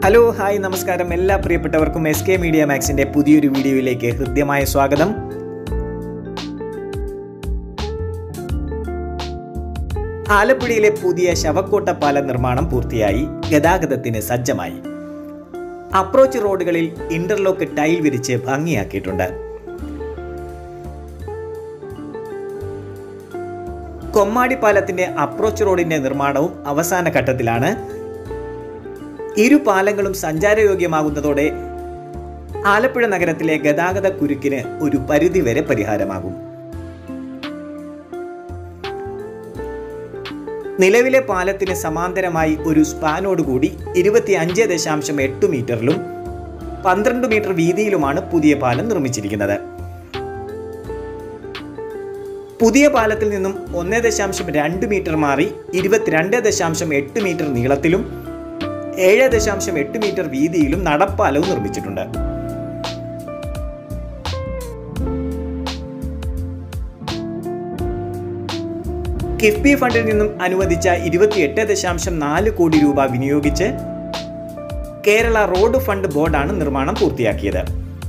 hello hi നമസ്കാരം എല്ലാ പ്രിയപ്പെട്ടവർക്കും എസ് കെ മീഡിയ മാക്സിന്റെ പുതിയൊരു വീഡിയോയിലേക്ക് ഹൃദ്യമായ സ്വാഗതം ആലപ്പുഴയിലെ പുതിയ ശവക്കോട്ട പാലം നിർമ്മാണം പൂർത്തിയായി ഗതാഗതത്തിന് സജ്ജമായി അപ്രോച്ച് റോഡുകളിൽ ഇന്റർലോക്ക് ടൈൽ വിരിച്ച് ഭംഗിയാക്കിയിട്ടുണ്ട് കൊമ്മാടി പാലത്തിന്റെ അപ്രോച്ച് റോഡിന്റെ നിർമ്മാണവും അവസാന ഘട്ടത്തിലാണ് ഇരു പാലങ്ങളും സഞ്ചാരയോഗ്യമാകുന്നതോടെ ആലപ്പുഴ നഗരത്തിലെ ഗതാഗത കുരുക്കിന് ഒരു പരിധിവരെ പരിഹാരമാകും നിലവിലെ പാലത്തിന് സമാന്തരമായി ഒരു സ്പാനോടുകൂടി ഇരുപത്തി അഞ്ച് ദശാംശം എട്ട് മീറ്ററിലും പന്ത്രണ്ട് മീറ്റർ വീതിയിലുമാണ് പുതിയ പാലം നിർമ്മിച്ചിരിക്കുന്നത് പുതിയ പാലത്തിൽ നിന്നും ഒന്ന് ദശാംശം രണ്ട് മീറ്റർ മാറി ഇരുപത്തിരണ്ട് ദശാംശം എട്ട് മീറ്റർ നീളത്തിലും ഏഴ് ദശാംശം എട്ട് മീറ്റർ വീതിയിലും നടപ്പാലവും നിർമ്മിച്ചിട്ടുണ്ട് കിഫ്ബി ഫണ്ടിൽ നിന്നും അനുവദിച്ച ഇരുപത്തിയെട്ട് ദശാംശം നാല് കോടി രൂപ വിനിയോഗിച്ച് കേരള റോഡ് ഫണ്ട് ബോർഡാണ് നിർമ്മാണം പൂർത്തിയാക്കിയത്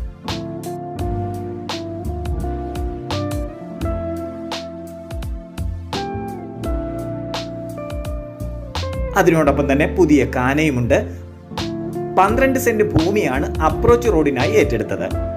അതിനോടൊപ്പം തന്നെ പുതിയ കാനയുമുണ്ട് പന്ത്രണ്ട് സെന്റ് ഭൂമിയാണ് അപ്രോച്ച് റോഡിനായി ഏറ്റെടുത്തത്